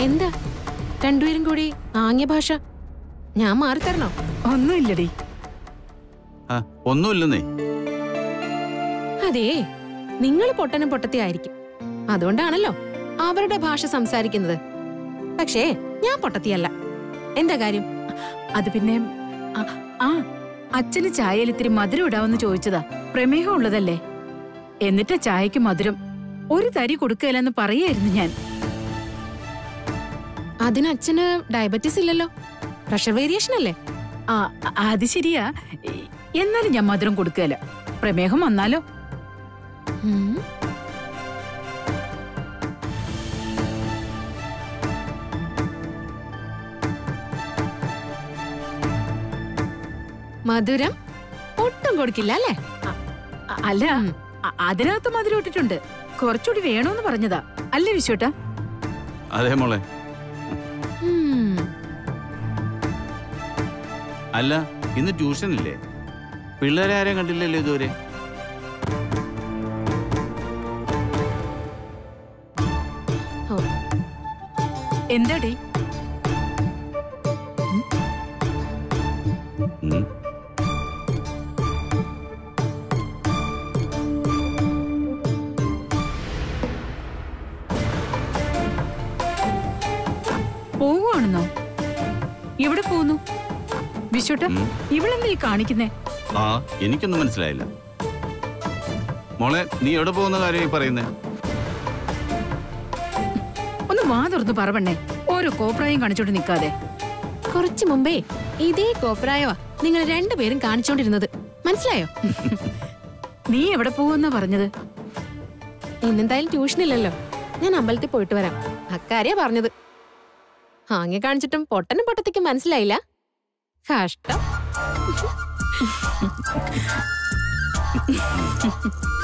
എന്താ രണ്ടുപേരും കൂടി ആംഗ്യ ഭാഷ ഞാൻ മാറിത്തരണോ ഒന്നുമില്ലടി ആ ഒന്നുമില്ലെന്നേ അതേ നിങ്ങൾ പൊട്ടനും പൊട്ടത്തി ആയിരിക്കും അതുകൊണ്ടാണല്ലോ അവരുടെ ഭാഷ സംസാരിക്കുന്നത് പക്ഷേ ഞാൻ പൊട്ടത്തിയല്ല എന്താ കാര്യം അത് പിന്നെ ആ, ആ അച്ഛന് ചായയിൽ ഇത്തിരി മധുരം ഇടാമെന്ന് ചോദിച്ചതാ പ്രമേഹം ഉള്ളതല്ലേ എന്നിട്ട് ചായക്ക് മധുരം ഒരു തരി കൊടുക്കുകയില്ലെന്ന് പറയായിരുന്നു ഞാൻ അതിന് അച്ഛന് ഡയബറ്റീസ് ഇല്ലല്ലോ പ്രഷർ വേരിയേഷൻ അല്ലേ ആ അ- അത് ശരിയാ എ- എന്നാലും ഞാൻ മധുരം കൊടുക്കുകയില്ല പ്രമേഹം വന്നാലോ ഉം. മധുരം ഒട്ടും കൊടുക്കില്ല അല്ലേ അ- അല്ല അ- അതിനകത്ത് മധുരം ഇട്ടിട്ടുണ്ട് കുറച്ചുകൂടി വേണോന്ന് പറഞ്ഞതാ അല്ലേ വിശ്വട്ടാ അതേ മോളെ ഉം. അല്ല ഇന്ന് ട്യൂഷൻ ഇല്ലേ പിള്ളേരെ ആരെയും കണ്ടില്ലല്ലോ ഇതുവരെ ഓ, എന്താടി ഉം. പോവുകയാണെന്നോ എവിടെ പോകുന്നു വിശ്വട്ട ഉം. ഇവളെന്താ ഈ കാണിക്കുന്നേ ആ എനിക്കൊന്നും മനസ്സിലായില്ല മോളെ നീ എവിടെ പോകുന്ന കാര്യം ഈ പറയുന്നേ ഒന്ന് വാ തുറന്ന് പറവണ്ണേ ഓരോ കോപ്രായം കാണിച്ചോണ്ട് നിക്കാതെ കുറച്ചു മുമ്പേ ഇതേ കോപ്രായവാ നിങ്ങൾ രണ്ടുപേരും കാണിച്ചോണ്ടിരുന്നത് മനസ്സിലായോ നീ എവിടെ പോവെന്നാ പറഞ്ഞത് ഇന്നെന്തായാലും ട്യൂഷൻ ഇല്ലല്ലോ ഞാൻ അമ്പലത്തിൽ പോയിട്ട് വരാം അക്കാര്യ പറഞ്ഞത് ആങ്ങെ കാണിച്ചിട്ടും പൊട്ടനും പൊട്ടത്തിക്കും മനസ്സിലായില്ല കഷ്ടം